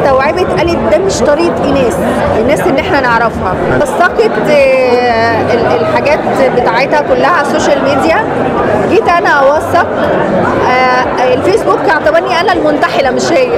استوعبت قالت ده مش طريقه ايناس الناس اللي احنا نعرفها وثقت آه، ال- الحاجات بتاعتها كلها على السوشيال ميديا جيت انا اوثق آه، الفيسبوك اعتبرني انا المنتحله مش هي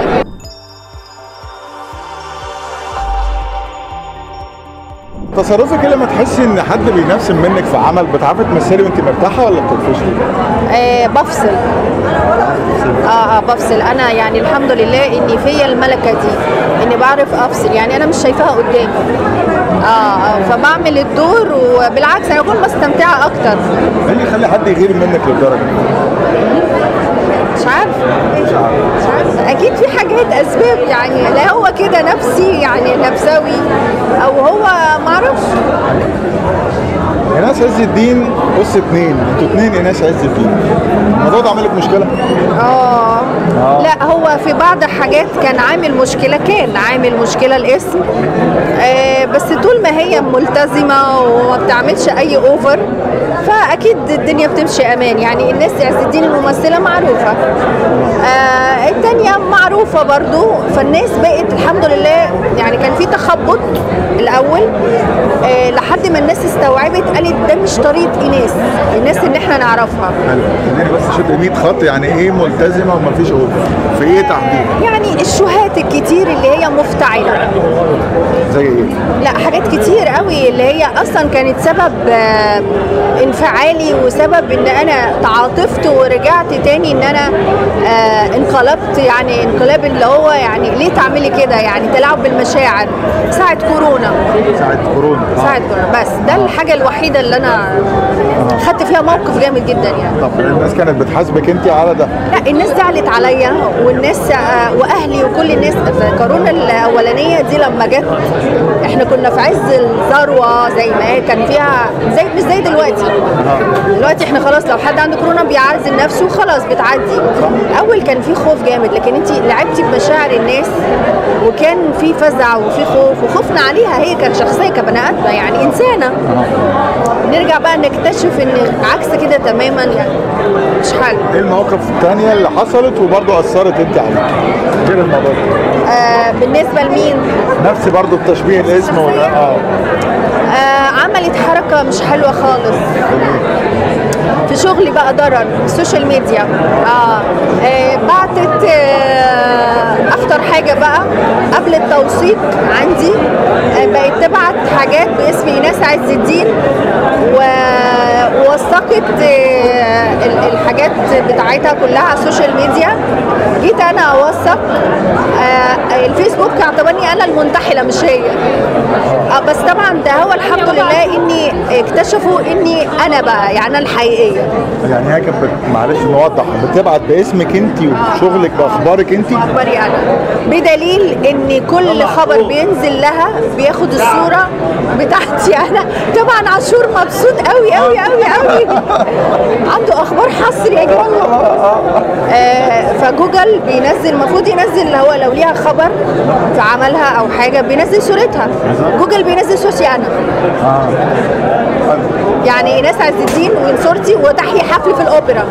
تصرفك إيه لما تحسي ان حد بينفسن منك في عمل بتعرفي تمثلي وانت مرتاحه ولا بتقفشي؟ آه بفصل اه اه بفصل انا يعني الحمد لله اني فيا الملكه دي اني بعرف افصل يعني انا مش شايفاها قدامي اه آه، فبعمل الدور وبالعكس انا بكون مستمتعه اكتر ايه اللي يخلي حد يغير منك للدرجه دي؟ مش عارفه مش عارفه اكيد في حاجات اسباب يعني لا هو كده نفسي يعني نفسوي او هو معرفش ايناس عز الدين بص اتنين انتوا اتنين ايناس عز الدين الموضوع ده عامل لك مشكله؟ اه لا هو في بعض حاجات كان عامل مشكله كان عامل مشكله الاسم آه بس طول ما هي ملتزمه وما بتعملش اي اوفر فاكيد الدنيا بتمشي امان يعني الناس عز الدين الممثله معروفه آه التانية معروفة برضو فالناس بقت الحمد لله يعني كان في تخبط الأول آه لحد ما الناس استوعبت قالت ده مش طريقة إيناس الناس اللي احنا نعرفها حلو خليني بس اشد 100 خط يعني ايه ملتزمه ومفيش اوفر في ايه تحديدا؟ يعني الشهات الكتير اللي هي مفتعلة زي ايه؟ لا حاجات كتير قوي اللي هي اصلا كانت سبب آه، انفعالي وسبب ان انا تعاطفت ورجعت تاني ان انا آه، انقلبت يعني انقلاب اللي هو يعني ليه تعملي كده يعني تلاعب بالمشاعر ساعة كورونا ساعه كورونا آه. ساعة كورونا بس ده الحاجة الوحيدة اللي انا خدت فيها موقف جامد جدا يعني طب الناس كانت بتحاسبك انت على ده لا الناس زعلت عليا والناس آه، واهلي وكل الناس في كورونا الاولانيه دي لما جت احنا كنا في عز الذروه زي ما هي كان فيها زي مش زي دلوقتي دلوقتي احنا خلاص لو حد عنده كورونا بيعزل نفسه خلاص بتعدي اول كان في خوف جامد لكن انت لعبتي بمشاعر الناس وكان في فزع وفي خوف وخوفنا عليها هي كانت شخصيه كبني ادمه يعني انسانه نرجع بقى نكتشف ان عكس كده تماما يعني مش حل ايه المواقف الثانيه اللي حصلت وبرضه اثرت انت عليك غير الموضوع ده آه بالنسبة لمين؟ نفس برضه التشبيه الاسم ولا اه آه عملت حركة مش حلوة خالص في شغلي بقى ضرر السوشيال ميديا اه, آه بعتت آه اخطر حاجة بقى قبل التوثيق عندي آه بقت تبعت حاجات باسم ايناس عز الدين و- ووثقت آه ال- الحاجات بتاعتها كلها على السوشيال ميديا جيت انا اوثق آه الفيسبوك اعتبرني انا المنتحله مش هي آه بس طبعا ده هو الحمد لله اني اكتشفوا اني انا بقى يعني انا الحقيقيه يعني هي كانت بت- معلش نوضح بتبعت باسمك انت وشغلك باخبارك انت اخباري انا بدليل ان كل خبر بينزل لها بياخد الصوره بتاعتي انا طبعا عاشور مبسوط قوي قوي قوي قوي عنده اخبار حصري يا جماعه آه فجوجل بينزل المفروض ينزل هو لو ليها خبر في عملها او حاجه بينزل صورتها جوجل بينزل صورتي انا يعني ايناس عز الدين وصورتي وتحيي حفل في الاوبرا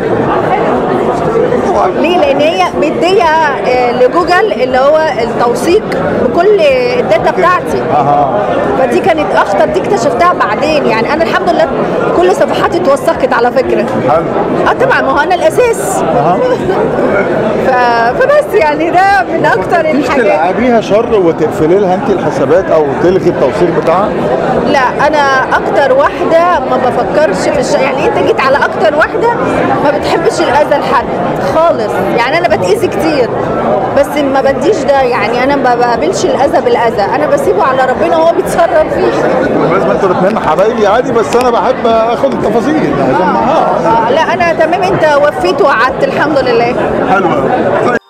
ليه؟ لان هي مديه آه، لجوجل اللي هو التوثيق بكل الداتا بتاعتي فدي كانت اخطر دي اكتشفتها بعدين يعني انا الحمد لله كل صفحاتي اتوثقت على فكره حلو اه طبعا ما هو انا الاساس ف... فبس يعني ده من اكتر مش الحاجات تلعبيها شر وتقفلي لها انت الحسابات او تلغي التوثيق بتاعها لا انا اكتر واحده ما بفكرش في الش... يعني انت جيت على اكتر واحده ما بتحبش الاذى لحد خالص يعني انا بتاذي كتير بس ما بديش ده يعني انا ما بقابلش الاذى بالاذى انا بسيبه على ربنا وهو بيتصرف فيه بالنسبه انتوا الاثنين حبايبي عادي بس انا بحب اخد التفاصيل عشان اه آه لا انا تمام انت وفيت وقعدت الحمد لله حلو